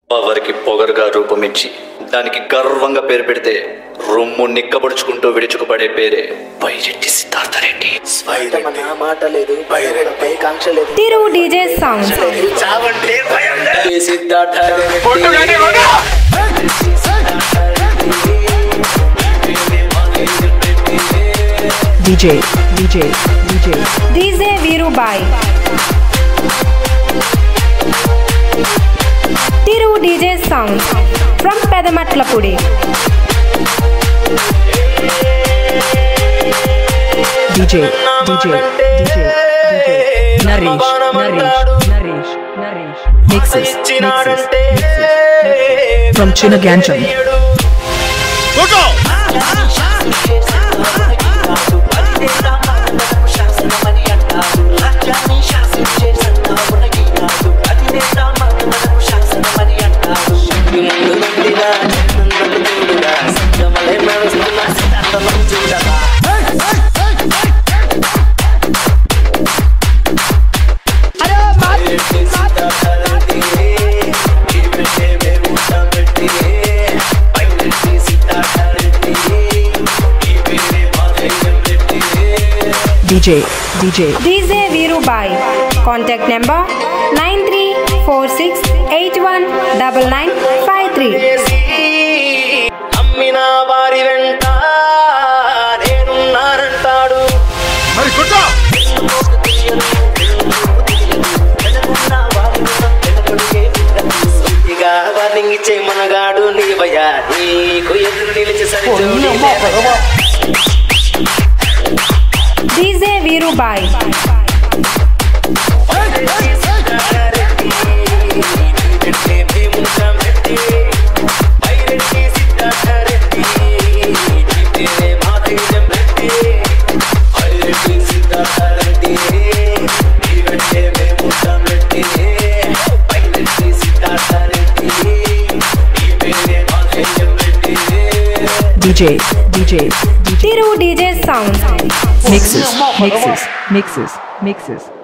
పవర్కి పొగరుగా రూపమిచ్చి దానికి గర్వంగా పేరు పెడితే రొమ్ము నిక్కబడుచుకుంటూ విడుచుకుపడే పేరే పైరెడ్డి సిద్ధార్థ రెడ్డి మన మాట లేదు పై కాంక్ష లేదు తిరు డీజే సౌండ్ చావంటే భయం Siddhartha DJ, DJ, DJ, DJ Veerubhai Thiru DJ sound from Pedamatlapudi DJ, DJ, DJ, DJ. Nourish, nourish, nourish, nourish. Mixes, mixes, mixes. From Chinagancham. DJ, DJ, DJ Veerubhai contact number nine three four six eight one double nine five three అమ్మిన వారి వెంట నేనున్నానంటాడు మరి కొట్టా ఇక warning ఇచ్చే మనగాడు నీవయ్యా నీకు ఎదురు నిలిచి సరిచూడి DJ Veerubhai DJ, DJ, DJ. Thiru DJ sound Mixes, mixes, mixes, mixes.